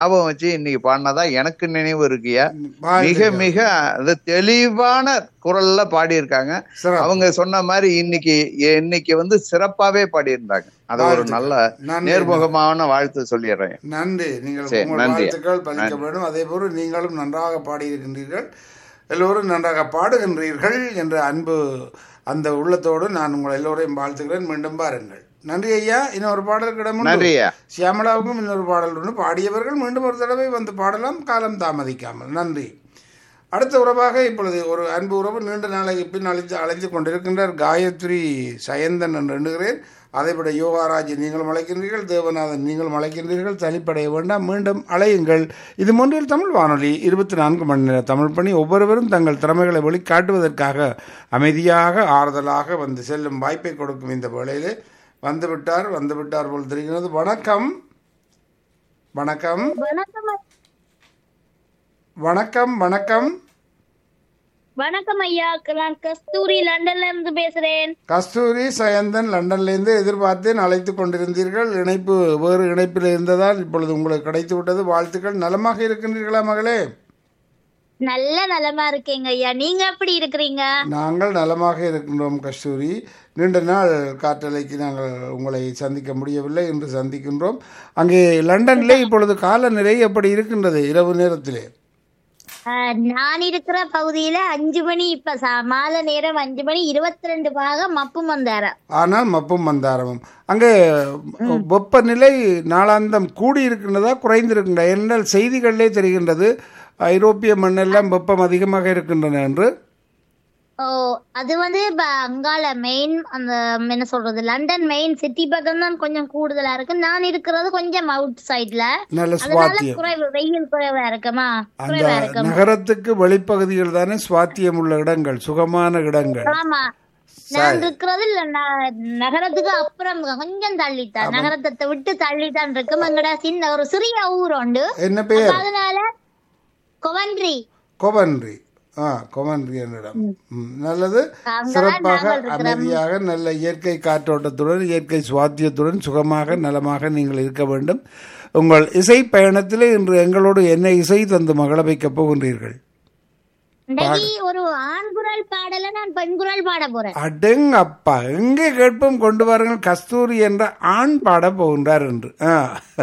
ஞாபகம் வச்சு இன்னைக்கு பாடினதா எனக்கு நினைவு இருக்குயா மிக வாழ்த்துக்கள். மிக அது தெளிவான குரல்ல பாடியிருக்காங்க சிறப்பு. அவங்க சொன்ன மாதிரி இன்னைக்கு இன்னைக்கு வந்து சிறப்பாவே பாடியிருந்தாங்க அது ஒரு வாழ்த்துக்கள். நல்ல நன்றி. நேர்முகமான வாழ்த்து சொல்லிடுறேன் நன்றி நீங்கள் சரி, உங்கள் நன்றி. வாழ்த்துக்கள் பலிக்க வேண்டும் அதே போல நீங்களும் நன்றாக பாடியிருக்கின்றீர்கள் எல்லோரும் நன்றாக பாடுகின்றீர்கள் என்ற அன்பு அந்த உள்ளத்தோடு நான் உங்கள் எல்லோரையும் வாழ்த்துகிறேன் மீண்டும் பாருங்கள் நன்றி ஐயா இன்னொரு பாடல் கிடம் நன்றியா சியாமலாவுக்கும் இன்னொரு பாடல் ஒன்று பாடியவர்கள் மீண்டும் ஒரு தடவை வந்து பாடலாம் காலம் தாமதிக்காமல் நன்றி அடுத்த உறவாக இப்பொழுது ஒரு அன்பு உறவு நீண்ட நாளைக்கு பின் அழைத்து அழைத்து கொண்டிருக்கின்றார் காயத்ரி சயந்தன் என்று எண்ணுகிறேன் அதைவிட யோகாராஜ் நீங்களும் அழைக்கின்றீர்கள் தேவநாதன் நீங்களும் அழைக்கின்றீர்கள் தனிப்படைய வேண்டாம் மீண்டும் அழையுங்கள் இது மூன்றில் தமிழ் வானொலி இருபத்தி நான்கு மணி நேர தமிழ் பணி ஒவ்வொருவரும் தங்கள் திறமைகளை வெளிக்காட்டுவதற்காக அமைதியாக ஆறுதலாக வந்து செல்லும் வாய்ப்பை கொடுக்கும் இந்த வேளையிலே வந்து விட்டார் வந்து விட்டார் போல் தெரிகிறது வணக்கம் வணக்கம் வணக்கம் ஐ- வணக்கம் வணக்கம் வணக்கம் ஐயா நான் கஸ்தூரி லண்டன்ல இருந்து பேசுறேன் கஸ்தூரி சயந்தன் லண்டன்லேருந்து எதிர்பார்த்தேன் அழைத்து கொண்டிருந்தீர்கள் இணைப்பு வேறு இணைப்பில் இருந்ததால் இப்பொழுது உங்களுக்கு கிடைத்து விட்டது வாழ்த்துக்கள் நலமாக இருக்கின்றீர்களா மகளே நல்ல நலமா இருக்கேங்க ஐயா நீங்க எப்படி இருக்கிறீங்க நாங்கள் நலமாக இருக்கின்றோம் கஸ்தூரி நீண்ட நாள் காற்றலைக்கு நாங்கள் உங்களை சந்திக்க முடியவில்லை என்று சந்திக்கின்றோம் அங்கே லண்டனிலே இப்பொழுது காலநிலை எப்படி இருக்கின்றது இரவு நேரத்திலே ஆஹ், நான் இருக்கிற பகுதியில அஞ்சு மணி இப்ப சா- மாலை நேரம் அஞ்சு மணி இருபத்தி ரெண்டு பாக மப்பு மந்தார ஆனால் மப்பும் மந்தாரமும் அங்கே வெப்பநிலை நாளாந்தம் கூடி இருக்கின்றதா குறைந்திருக்கின்றதா என்றால் செய்திகளிலே தெரிகின்றது ஐரோப்பிய மண்ணெல்லாம் வெப்பம் அதிகமாக இருக்கின்றன என்று ஓ அது வந்து இப்ப அங்கால மெயின் அந்த என்ன சொல்றது லண்டன் மெயின் சிட்டி பக்கம் தான் கொஞ்சம் கூடுதலா இருக்கு நான் இருக்கிறது கொஞ்சம் அவுட் சைட்ல நல்ல அதனால சுவாத்தியம் குறைவு வெயில் குறைவா இருக்குமா அந்த குறைவா இருக்கும் நகரத்துக்கு வெளிப்பகுதிகள் தானே சுவாத்தியம் உள்ள இடங்கள் சுகமான இடங்கள் ஆமா நான் இருக்கிறது இல்ல ந- நகரத்துக்கு அப்புறம் கொஞ்சம் தள்ளித்தான் நகரத்தை விட்டு தள்ளித்தான் இருக்கும் எங்கட சின்ன ஒரு சிறிய ஊர் உண்டு என்ன பெயர் அதனால கொவன்ட்ரி கொவன்ரி ஆ கொவன்ரி என்னிடம் ம், நல்லது அங்கதான் சிறப்பாக நாங்கள் இருக்கிறோம். அமைதியாக நல்ல இயற்கை காற்றோட்டத்துடன் இயற்கை சுவாத்தியத்துடன் சுகமாக நலமாக நீங்கள் இருக்க வேண்டும் உங்கள் இசை பயணத்திலே இன்று எங்களோடு என்ன இசை தந்து மகள வைக்கப் போகின்றீர்கள் இன்னைக்கு ஒரு ஆண் குரல் பாடல நான் பெண் குரல் பாட போறேன் அடங்க அப்பா எங்கே கேட்போம் கொண்டு வாருங்கள் கஸ்தூரி என்ற ஆண் பாட போகின்றார் என்று ஆ.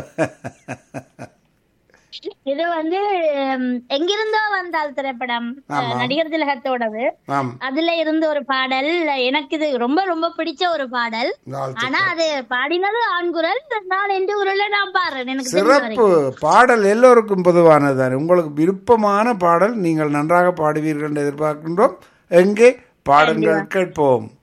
இது வந்து உம், எங்கிருந்தோ வந்தால் திரைப்படம் ஆமா. நடிகர் திலகத்தோடது ஆம் அதுல இருந்து ஒரு பாடல் எனக்கு இது ரொம்ப ரொம்ப பிடிச்ச ஒரு பாடல் வாழ்த்து. ஆனா அது பாடினது ஆண் குரல் நான் எந்த குரல்ல நான் பாடுறேன் எனக்கு தெரிஞ்ச சிறப்பு பாடல் எல்லோருக்கும் பொதுவானதுதான் உங்களுக்கு விருப்பமான பாடல் நீங்கள் நன்றாக பாடுவீர்கள் என்று எதிர்பார்க்கின்றோம் எங்கே பாடுங்கள் கேட்போம்